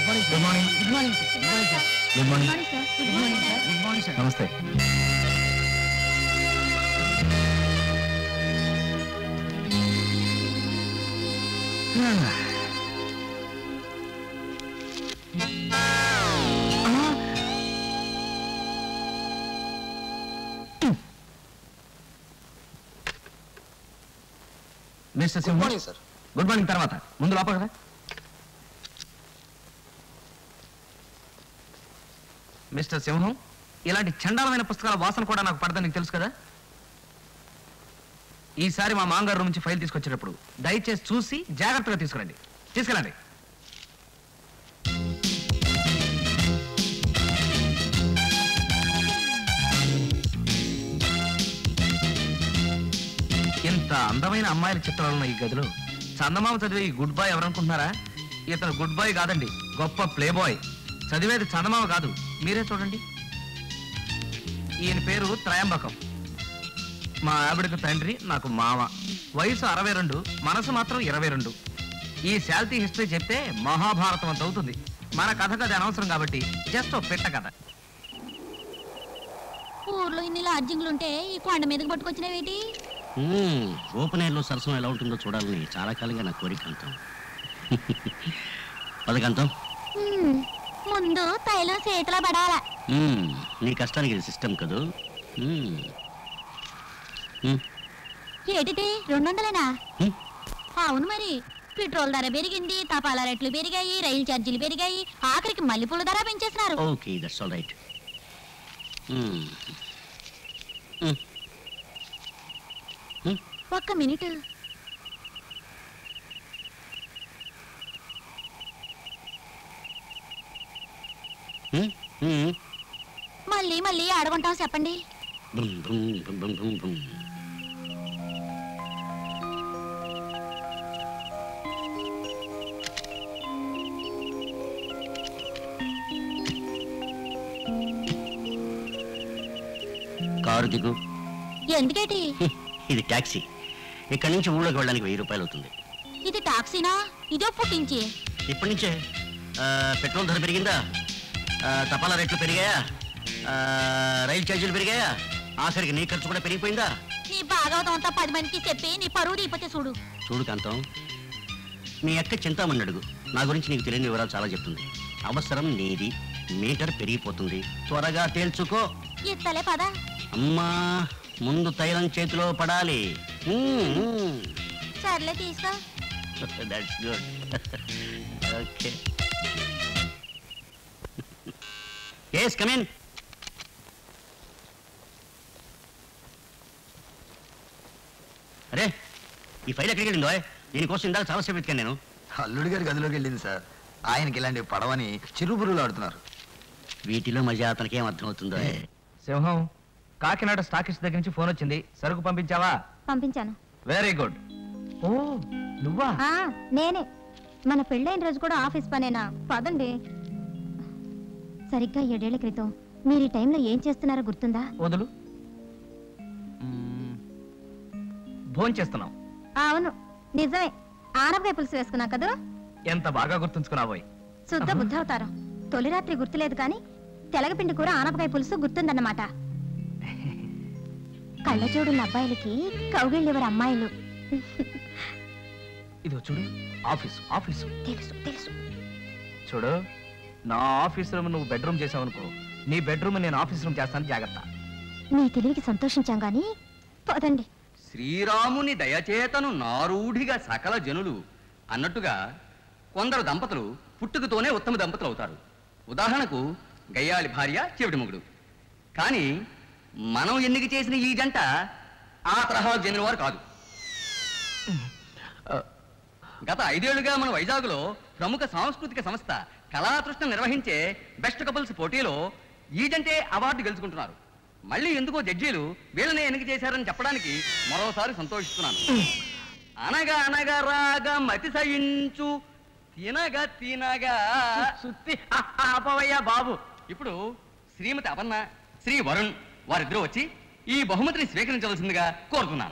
Good morning good morning sir good morning sir good morning good morning sir good morning sir నమస్తే mister Simha morning sir good morning తర్వాత ముందు లోపల కదా mister సింహం ఇలాంటి చండాలమైన పుస్తకాల వాసన కూడా నాకు పడదని నీకు తెలుసు కదా ఈసారి మా మాంగారు నుంచి ఫైల్ తీసుకొచ్చేటప్పుడు దయచేసి చూసి జాగ్రత్తగా తీసుకురండి తీసుకెళ్ళండి ఇంత అందమైన అమ్మాయిల చిత్రాలు ఉన్న ఈ గదిలో చందమామ చదివే ఈ గుడ్ బాయ్ ఎవరనుకుంటున్నారా ఇతను గుడ్ బాయ్ కాదండి గొప్ప ప్లే బాయ్ చదివేది చందమామ కాదు మీరే చూడండి ఈయన పేరు త్రయంబకం మా ఆవిడకు తండ్రి నాకు మామ వయసు అరవై రెండు మనసు మాత్రం ఇరవై రెండు ఈ శాల్తీ హిస్టరీ చెప్తే మహాభారతం అంత అవుతుంది మన కథ కథ అనవసరం కాబట్టి జస్ట్ ఒక పెట్ట కథ ఊర్లో ఇన్ని లాడ్జింగ్లు ఉంటే ఈ కొండ మీదకి పట్టుకొచ్చినవేటి మ్మ్. ఓపెన్ ఎయిర్లో సరసం ఎలా ఉంటుందో చూడాలని చాలా కాలంగా నా కోరిక అంతం పదకంతం హ్మ్, ముందు తైలం చేతిలో పడాల మ్మ్. నీ కష్టానికి ఇది సిస్టమ్ కదూ మ్మ్. మ్మ్. ఏటిటి రెండు వందలేనా హ్మ్. అవును మరి పెట్రోల్ ధర పెరిగింది తపాలా రేట్లు పెరిగాయి రైలు ఛార్జీలు పెరిగాయి ఆఖరికి మల్లెపూల ధర పెంచేసినారు okay that's all right hmm. Hmm. Hmm. ఒక్క మినిట్ మ్మ్. మ్మ్. మళ్ళీ మళ్ళీ ఆడుకుంటాం చెప్పండి బుమ్, బుమ్, బుమ్, బుమ్, బుమ్, బుమ్. కారు దిగు ఎందుకేటి హ్మ్, ఇది ట్యాక్సీ ఇక్కడి నుంచి ఊళ్ళోకి వెళ్ళడానికి వెయ్యి రూపాయలు అవుతుంది ఇది టాక్సీనా ఇదో పుట్టించి ఇప్పటి నుంచే ఆ, పెట్రోల్ ధర పెరిగిందా ఆ, తపాలా రేట్లు పెరిగాయా ఆ, రైలు ఛార్జీలు పెరిగాయా ఆఖరికి నీ ఖర్చు కూడా పెరిగిపోయిందా నీ భాగవతం అంతా పది మందికి చెప్పి నీ పరువు తీపోతే చూడు చూడు కాంతం మీ అక్క చింతామణి అడుగు నా గురించి నీకు తెలియని వివరాలు చాలా చెప్తుంది అవసరం నీది మీటర్ పెరిగిపోతుంది త్వరగా తేల్చుకో ఇస్తలే పద అమ్మా ముందు తైలం చేతిలో పడాలి సర్లే తీసుకో that's good okay yes come in అరే ఈ ఫైల్ ఎక్కడికి వెళ్ళిందో దీనికోసం ఇందాక చాలాసేపు వెతికాను నేను అల్లుడి గారి గదిలోకి వెళ్ళింది సార్ ఆయనకి ఇలాంటి పడవని చిరుబురులు ఆడుతున్నారు వీటిలో మజా అతనికి ఏం అర్థమవుతుందో సింహం కాకినాడ స్టాకిస్ట్ దగ్గర నుంచి ఫోన్ వచ్చింది సరుకు పంపించావా పంపించాను వెరీ గుడ్ ఓ నువ్వా ఆ, నేనే మన పెళ్ళైన రోజు కూడా ఆఫీస్ పనేనా పదండి సరిగ్గా ఏడేళ్ల క్రితం మీరు ఈ టైంలో ఏం చేస్తున్నారో గుర్తుందా వదులు భోన్ చేస్తున్నాం అవును నిజమే ఆనపకాయ పులుసు వేసుకున్నా కదా ఎంత బాగా గుర్తుంచుకున్నావోయ్ శుద్ధ బుద్ధవతారం తొలి రాత్రి గుర్తులేదు కానీ తెలగపిండి కూర ఆనపకాయ పులుసు గుర్తుందన్నమాట కళ్ళజోడున్న అబ్బాయిలకి కౌగిళ్ళెవరు అమ్మాయిలు ఇదిగో చూడు ఆఫీసు ఆఫీసు తెలుసు తెలుసు చూడు నా ఆఫీస్ రూమ్ నువ్వు బెడ్రూమ్ చేసావనుకో నీ బెడ్రూమ్ నేను ఆఫీస్ రూమ్ చేస్తాను జాగ్రత్త మీ తెలివికి సంతోషించాం గాని పదండి శ్రీరాముని దయచేతను నారూఢిగా సకల జనులు అన్నట్టుగా కొందరు దంపతులు పుట్టుకతోనే ఉత్తమ దంపతులు అవుతారు ఉదాహరణకు గయ్యాళి భార్య చెవిటి మొగుడు కానీ మనం ఎన్నిక చేసిన ఈ జంట ఆ తరహా చెందిన వారు కాదు గత ఐదేళ్లుగా మన వైజాగ్లో ప్రముఖ సాంస్కృతిక సంస్థ కళాతృష్ణ నిర్వహించే బెస్ట్ కపుల్స్ పోటీలో ఈ జంటే అవార్డు గెలుచుకుంటున్నారు మళ్ళీ ఎందుకో జడ్జీలు వీళ్ళనే ఎన్నిక చేశారని చెప్పడానికి మరోసారి సంతోషిస్తున్నాను అనగా అనగా రాగా మతి సయించు తినగా తినగా సుత్తి ఆపవయ్యా బాబు ఇప్పుడు శ్రీమతి అపర్ణ శ్రీ వరుణ్ వారిద్దరూ వచ్చి ఈ బహుమతిని స్వీకరించవలసిందిగా కోరుతున్నాను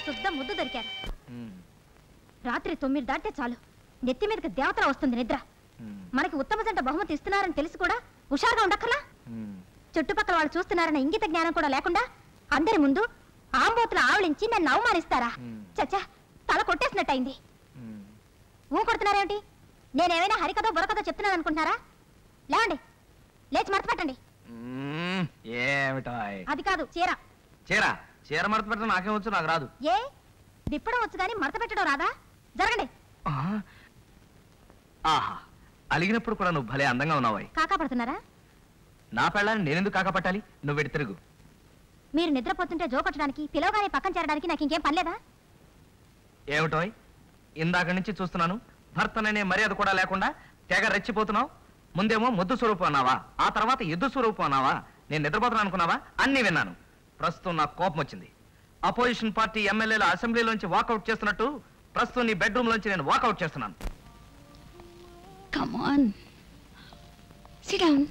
శుద్ధ ముద్దు దొరికారు రాత్రి తొమ్మిది దాటితే చాలు నెత్తి మీదకి దేవతల వస్తుంది నిద్ర మనకి ఉత్తమ జంట బహుమతి ఇస్తున్నారని తెలిసి కూడా హుషారుగా ఉండక్కర్లా చుట్టుపక్కల వాళ్ళు చూస్తున్నారన్న ఇంగిత జ్ఞానం కూడా లేకుండా అందరి ముందు ఆంబోతులు ఆవలించి నన్ను అవమానిస్తారా చచ్చా తల కొట్టేసినట్టయింది ఊ కొడుతున్నారేమిటి నేనేమైనా హరికథ బుర్రకథ చెప్తున్నాను అనుకుంటున్నారా లేవండి లేచి మడత పెట్టండి ఏమిటాయ్ అది కాదు చీర చీర చీర మడత పెట్టడం నాకేం వచ్చు నాకు రాదు ఏ విప్పడం వచ్చు కానీ మడత పెట్టడం రాదా జరగండి ఆ? ఆహా అలిగినప్పుడు కూడా నువ్వు భలే అందంగా ఉన్నావాయి కాకా పడుతున్నారా నా పెళ్ళాన్ని నేనెందుకు కాకపట్టాలి నువ్వు వెడి తిరుగు మీరు నిద్రపోతుంటే జోకొట్టడానికి పిలవగానే పక్కన చేరడానికి నాకు ఇంకేం పనిలేదా ఏమిటోయ్ ఇందాక నుంచి చూస్తున్నాను భర్తననే మర్యాద కూడా లేకుండా తెగ రెచ్చిపోతున్నావు ముందేమో ముద్దు స్వరూపం అన్నావా ఆ తర్వాత ఎద్దు స్వరూపం అన్నావా నేను నిద్రపోతున్నాను అనుకున్నావా అన్నీ విన్నాను ప్రస్తుతం నాకు కోపం వచ్చింది అపోజిషన్ పార్టీ ఎమ్మెల్యేల అసెంబ్లీలోంచి వాకౌట్ చేస్తున్నట్టు ప్రస్తుతం నీ బెడ్రూమ్ లోంచి నేను వాకౌట్ చేస్తున్నాను come on sit down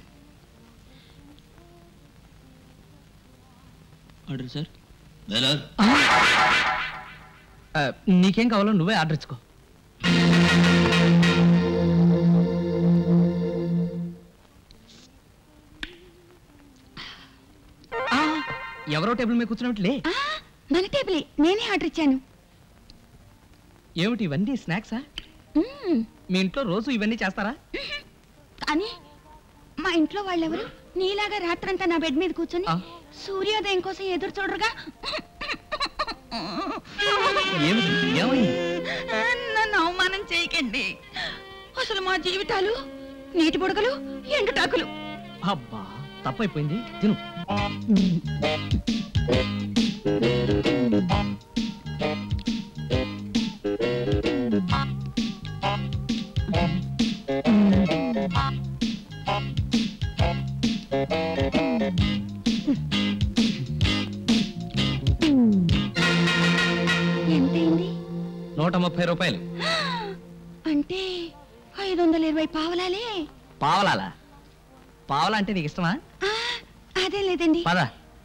order sir నీకేం కావాలో నువ్వే ఆర్డర్ ఇచ్చుకో ఎవరో టేబుల్ మీద కూర్చున్నట్లే మన టేబుల్ నేనే ఆర్డర్ ఇచ్చాను ఏమిటి ఇవన్నీ స్నాక్సా మ్మ్. మీ ఇంట్లో రోజు ఇవన్నీ చేస్తారా కానీ మా ఇంట్లో వాళ్ళెవరు నీలాగా రాత్రంతా నా బెడ్ మీద కూర్చొని ఆ. సూర్యోదయం కోసం ఎదురు చూడరుగా ఏమిటి ఏమైంది నన్ను అవమానం చేయకండి అసలు మా జీవితాలు నీటి బుడగలు ఎండుటాకులు అబ్బా తప్పైపోయింది తిను ఎంతైంది నూట ముప్పై రూపాయలు అంటే ఐదు వందల ఇరవై పావలాలే పావలాలా పావలా అంటే నీకు ఇష్టమా ఆ, అదే లేదండి పద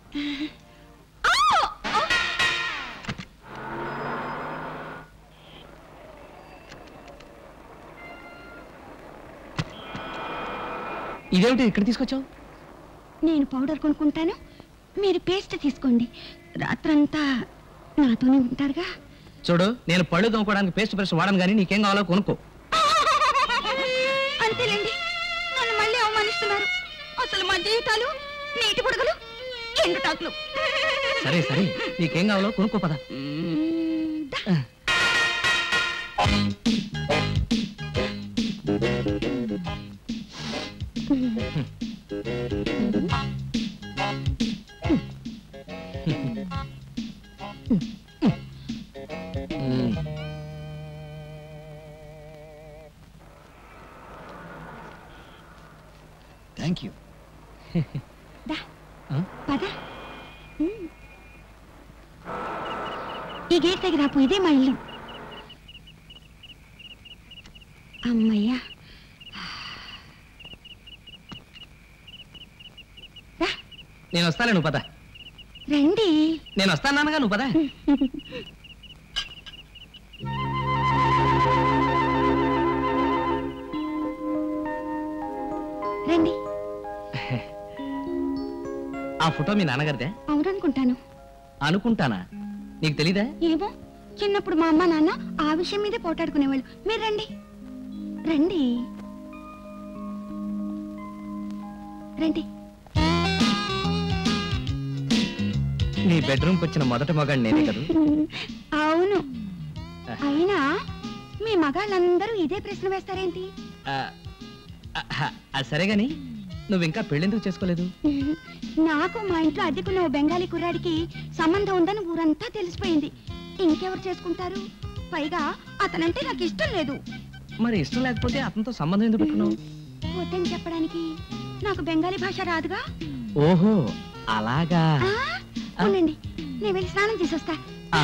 ఇదేమిటి ఇక్కడ తీసుకొచ్చావు నేను పౌడర్ కొనుక్కుంటాను మీరు పేస్ట్ తీసుకోండి రాత్రంతా నాతోనే ఉంటారుగా చూడు నేను పళ్ళు తోముకోవడానికి పేస్ట్ బ్రష్ వాడను కానీ నీకేం కావాలో కొనుక్కో అంతేలేండి నన్ను మళ్ళీ అవమానిస్తున్నారు అసలు మా జీవితాలు నీటి బుడగలు ఎండుటాకులు సరే సరే నీకేం కావాలో కొనుక్కో పద మ్మ్, దా. మ్మ్. థ్యాంక్ యూ దా. ఆ? పద మ్మ్. ఈ గేట్ దగ్గర ఆపు ఇదే మా ఇల్లు అమ్మయ్యా రా, నేను వస్తాలే నువ్వు పద రండి నేను వస్తానగా నువ్వు పద రండి ఆ ఫోటో మీ నాన్నగారిదే అవుననుకుంటాను అనుకుంటానా నీకు తెలీదా ఏమో చిన్నప్పుడు మా అమ్మ నాన్న ఆ విషయం మీదే పోటాడుకునేవాళ్ళు మీరు రండి రండి రండి నీ బెడ్రూమ్కి వచ్చిన మొదటి మగాడు నేనే కదా అవును అయినా మీ మగాళ్ళందరూ ఇదే ప్రశ్న వేస్తారేంటి ఆ, ఆ, ఆ, ఆ, సరే గాని నువ్వు ఇంకా పెళ్ళెందుకు చేసుకోలేదు నాకు మా ఇంట్లో అద్దెకున్న ఓ బెంగాలీ కుర్రాడికి సంబంధం ఉందని ఊరంతా తెలిసిపోయింది ఇంకెవరు చేసుకుంటారు పైగా అతనంటే నాకు ఇష్టం లేదు మరి ఇష్టం లేకపోతే అతనితో సంబంధం ఎందుకు పెట్టుకున్నావు వద్దని చెప్పడానికి నాకు బెంగాలీ భాష రాదుగా ఓహో అలాగా ఆ, ఉండండి నేను వెళ్ళి స్నానం చేసొస్తా ఆ.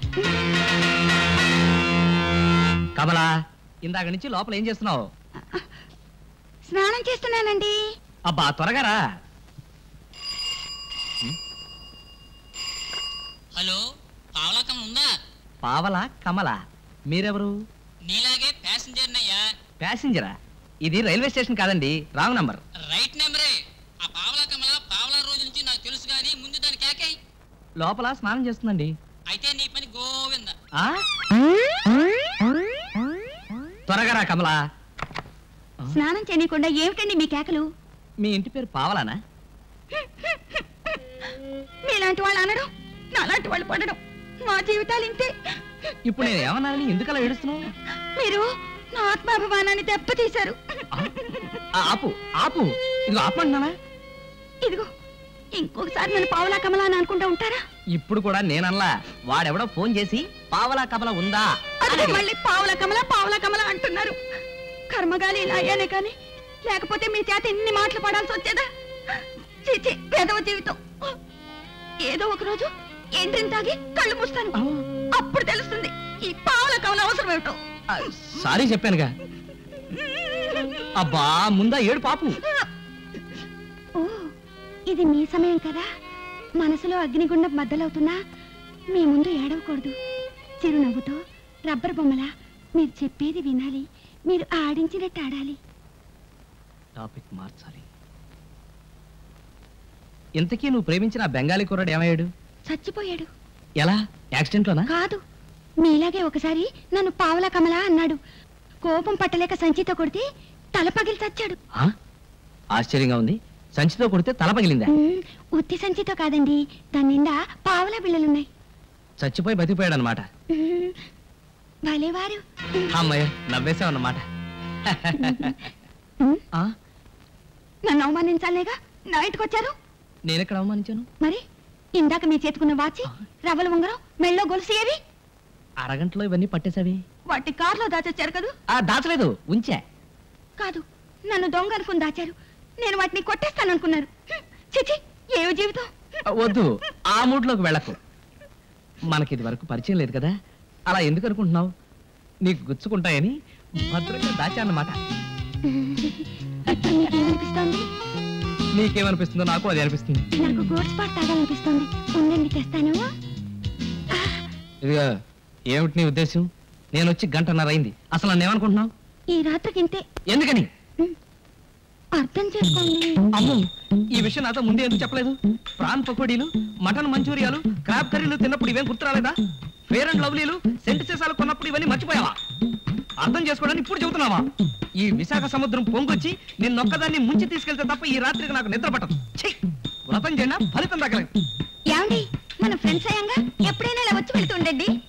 కమలా ఇందాక నుంచి లోపల ఏం చేస్తున్నావు స్నానం చేస్తున్నానండి అబ్బా త్వరగా రా హలో పావలకం ఉందా పావల కమల మీరెవరు నీలాగే ప్యాసింజర్ నయ్యా ప్యాసింజరా ఇది రైల్వే స్టేషన్ కాదండి రాంగ్ నంబర్ రైట్ నెంబరే ఆ పావలా కమల పావలా రోజు నుంచి నాకు తెలుసు కానీ ముందు దాని కేకై లోపల స్నానం చేస్తుందండి అయితే నీ పని గోవింద ఆ? త్వరగా రా కమల స్నానం చేయకుండా ఏమిటండి మీ కేకలు మీ ఇంటి పేరు పావలానా మీలాంటి వాళ్ళు అనడం నాలాంటి వాళ్ళు పడడం మా జీవితాలు ఇంతే ఇప్పుడు నేను ఏమన్నానని ఎందుకలా ఏడుస్తున్నావు మీరు నా ఆత్మాభిమానాన్ని దెబ్బతీశారు ఆ, ఆపు ఆపు ఇది ఆపంటున్నానా ఇదిగో ఇంకొకసారి నన్ను పావులా కమలా అని అనుకుంటా ఉంటారా ఇప్పుడు కూడా నేనల్లా వాడెవడో ఫోన్ చేసి పావలా కమల ఉందా అని అదే అడిగాడు. మళ్ళీ పావుల కమల పావుల కమల అంటున్నారు కర్మగాలి ఇలా అయ్యానే కానీ లేకపోతే మీ చేత ఎన్ని మాటలు పడాల్సి వచ్చేదా చీచి పేదవ జీవితం ఏదో ఒక రోజు ఎండ్రిని తాగి కళ్ళు మూస్తాను అప్పుడు తెలుస్తుంది ఈ పావుల కమల అవసరం ఏమిటో ఆ, సారీ చెప్పానుగా అబ్బా ముందా ఏడు పాపు ఓ ఇది మీ సమయం కదా మనసులో అగ్నిగుండం బద్దలవుతున్నా మీ ముందు ఏడవకూడదు చిరునవ్వుతో రబ్బర్ బొమ్మలా మీరు చెప్పేది వినాలి మీరు ఆడించినట్టు ఆడాలి టాపిక్ మార్చాలి ఇంతకీ నువ్వు ప్రేమించిన ఆ బెంగాలీ కుర్రాడు ఏమయ్యాడు చచ్చిపోయాడు ఎలా యాక్సిడెంట్లోనా కాదు మీలాగే ఒకసారి నన్ను పావలా కమలా అన్నాడు కోపం పట్టలేక సంచితో కొడితే తల పగిలి చచ్చాడు ఆ? ఆశ్చర్యంగా ఉంది సంచితో కొడితే తల పగిలిందా ఉమ్, ఉత్తి సంచితో కాదండి దాని నిండా పావలా బిళ్ళలున్నాయి చచ్చిపోయి బతికిపోయాడు అనమాట ఉమ్, భలేవారు అమ్మయ్య నవ్వేశావు అన్నమాట ఉమ్, ఆ? నన్ను అవమానించాలేగా నా ఇంటికి వచ్చారు నేనెక్కడ అవమానించాను మరి ఇందాక మీ చేతుకున్న వాచి రవ్వల ఉంగరం మెళ్ళో గొలుసు ఏవి అరగంటలో ఇవన్నీ పట్టేశావి వాటి కారులో దాచొచ్చారు కదూ ఆ దాచలేదు ఉంచా కాదు నన్ను దొంగ అనుకుని దాచారు నేను వాటిని కొట్టేస్తాను అనుకున్నారు హ్మ్, చిచి ఏవో జీవితం వద్దు ఆ మూడ్లోకి వెళ్ళకు మనకి ఇది వరకు పరిచయం లేదు కదా అలా ఎందుకు అనుకుంటున్నావు నీకు గుచ్చుకుంటాయని భద్రంగా దాచాన్నమాట ఇప్పుడు మీకేమనిపిస్తోంది నీకేమనిపిస్తుందో నాకు అది అనిపిస్తుంది నాకు గోడ్స్ పాట్ తాగాలనిపిస్తోంది ఉండండి తెస్తాను ఇదిగా ఏమిటి నీ ఉద్దేశం నేను వచ్చి గంటన్నర అయింది అసలు నన్ను ఏమనుకుంటున్నావు ఈ రాత్రికి ఇంతే ఎందుకని అర్థం చేసుకోండి అమ్మో ఈ విషయం నాతో ముందే ఎందుకు చెప్పలేదు ప్రాన్ పకోడీలు మటన్ మంచూరియాలు క్రాబ్ కర్రీలు తిన్నప్పుడు ఇవేం గుర్తు రాలేదా ఫేర్ అండ్ లవ్లీలు సెంటు సీసాలు కొన్నప్పుడు ఇవన్నీ మర్చిపోయావా అర్థం చేసుకోవడానికి ఇప్పుడు చెబుతున్నావా ఈ విశాఖ సముద్రం పొంగొచ్చి నిన్నొక్కదాన్ని ముంచి తీసుకెళ్తే తప్ప ఈ రాత్రికి నాకు నిద్ర పట్టదు ఛీ! వ్రతం చేయనా ఫలితం దక్కలేదు ఏమండి మన ఫ్రెండ్స్ అయ్యంగా ఎప్పుడైనా ఇలా వచ్చి వెళ్తుండండి